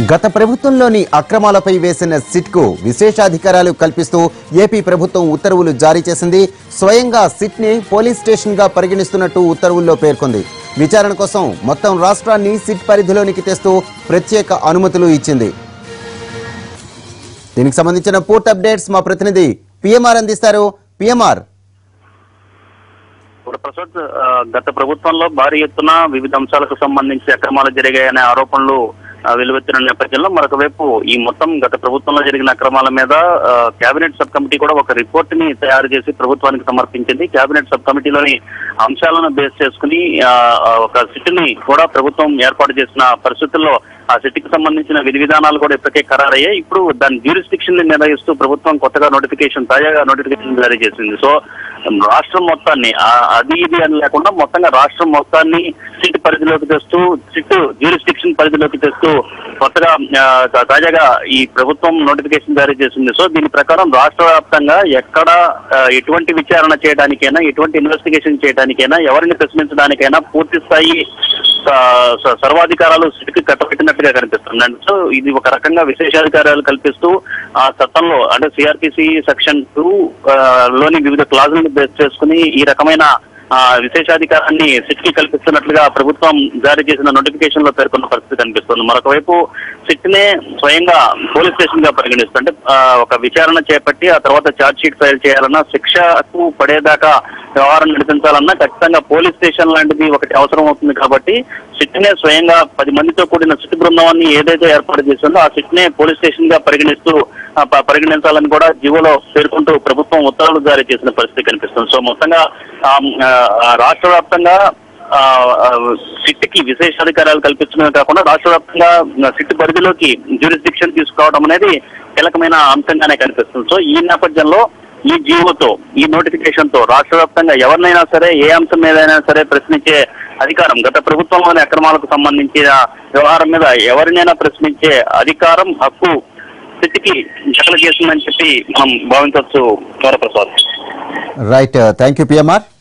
గత ప్రభుత్వంలోని అక్రమాలపై వేసిన సిట్కు విశేషాధికారాలు కల్పిస్తూ ఏపీ ప్రభుత్వం ఉత్తర్వులు జారీ చేసింది స్వయంగా సిట్ని పోలీస్ స్టేషన్గా పరిగణిస్తున్నట్టు ఉత్తర్వుల్లో పేర్కొంది విచారణ కోసం మొత్తం రాష్ట్రాన్ని సిట్ పరిధిలోనికి తెస్తూ ప్రత్యేక అనుమతులు ఇచ్చింది దీనికి సంబంధించిన పూర్తి అప్డేట్స్ మా ప్రతినిధి పిఎంఆర్ అందిస్తారు పిఎంఆర్ ప్రసాద్ ఆ, గత ప్రభుత్వంలో భారీ ఎత్తున వివిధ అంశాలకు సంబంధించి అక్రమాలు జరిగాయనే ఆరోపణలు ఆ, వెలువెత్తిన నేపథ్యంలో మరొక వైపు ఈ మొత్తం గత ప్రభుత్వంలో జరిగిన అక్రమాల మీద ఆ, కేబినెట్ సబ్ కమిటీ కూడా ఒక రిపోర్ట్ ని తయారు చేసి ప్రభుత్వానికి సమర్పించింది కేబినెట్ సబ్ కమిటీలోని అంశాలను బేస్ చేసుకుని ఆ, ఆ, ఒక సిట్ ని కూడా ప్రభుత్వం ఏర్పాటు చేసిన పరిస్థితుల్లో ఆ సిట్కి సంబంధించిన విధి విధానాలు కూడా ఇప్పటికే ఖరారయ్యాయి ఇప్పుడు దాని జ్యూరిస్డిక్షన్ ని నిర్ణయిస్తూ ప్రభుత్వం కొత్తగా నోటిఫికేషన్ తాజాగా నోటిఫికేషన్ జారీ చేసింది సో రాష్ట్రం మొత్తాన్ని ఆ- అది ఇది అని లేకుండా మొత్తంగా రాష్ట్రం మొత్తాన్ని సిట్ పరిధిలోకి తెస్తూ సిట్ జ్యూరిస్డిక్షన్ పరిధిలోకి తెస్తూ కొత్తగా ఆ, తా- తాజాగా ఈ ప్రభుత్వం నోటిఫికేషన్ జారీ చేసింది సో దీని ప్రకారం రాష్ట్ర వ్యాప్తంగా ఎక్కడ ఆ, ఎటువంటి విచారణ చేయడానికైనా ఎటువంటి ఇన్వెస్టిగేషన్ చేయడానికైనా ఎవరిని ప్రశ్నించడానికైనా పూర్తి స్థాయి స- స- సర్వాధికారాలు సిట్కి కట్టబెట్టినట్టుగా కనిపిస్తుంది అంటే సో ఇది ఒక రకంగా విశేషాధికారాలు కల్పిస్తూ ఆ చట్టంలో అంటే సిఆర్పిసి సెక్షన్ టూ లోని వివిధ క్లాజులను బేస్ చేసుకుని ఈ రకమైన ఆ, విశేషాధికారాన్ని సిట్ కి కల్పిస్తున్నట్లుగా ప్రభుత్వం జారీ చేసిన నోటిఫికేషన్ లో పేర్కొన్న పరిస్థితి కనిపిస్తుంది మరొక వైపు సిట్ నే స్వయంగా పోలీస్ స్టేషన్ గా పరిగణిస్తుంది అంటే ఆ, ఒక విచారణ చేపట్టి ఆ తర్వాత ఛార్జ్ షీట్ ఫైల్ చేయాలన్నా శిక్షకు పడేదాకా వ్యవహారం నడిపించాలన్నా ఖచ్చితంగా పోలీస్ స్టేషన్ లాంటిది ఒకటి అవసరం అవుతుంది కాబట్టి సిట్ నే స్వయంగా పది మందితో కూడిన సిట్ బృందాన్ని ఏదైతే ఏర్పాటు చేసిందో ఆ సిట్ నే పోలీస్ స్టేషన్ గా పరిగణిస్తూ ఆ, ప- పరిగణించాలని కూడా జీవోలో పేర్కొంటూ ప్రభుత్వం ఉత్తర్వులు జారీ చేసిన పరిస్థితి కనిపిస్తుంది సో మొత్తంగా ఆ, ఆ, రాష్ట్ర వ్యాప్తంగా ఆ, ఆ, సిట్ కి విశేషాధికారాలు కల్పించడమే కాకుండా రాష్ట్ర వ్యాప్తంగా సిట్ పరిధిలోకి జ్యూరిస్డిక్షన్ తీసుకోవడం అనేది కీలకమైన అంశంగానే కనిపిస్తుంది సో ఈ నేపథ్యంలో ఈ జీవోతో ఈ నోటిఫికేషన్ తో రాష్ట్ర వ్యాప్తంగా ఎవరినైనా సరే ఏ అంశం మీదైనా సరే ప్రశ్నించే అధికారం గత ప్రభుత్వంలోని అక్రమాలకు సంబంధించిన వ్యవహారం మీద ఎవరినైనా ప్రశ్నించే అధికారం హక్కు స్థితికి జగలు చేసిందని చెప్పి మనం భావించవచ్చు Gaurav Prasad right thank you PMR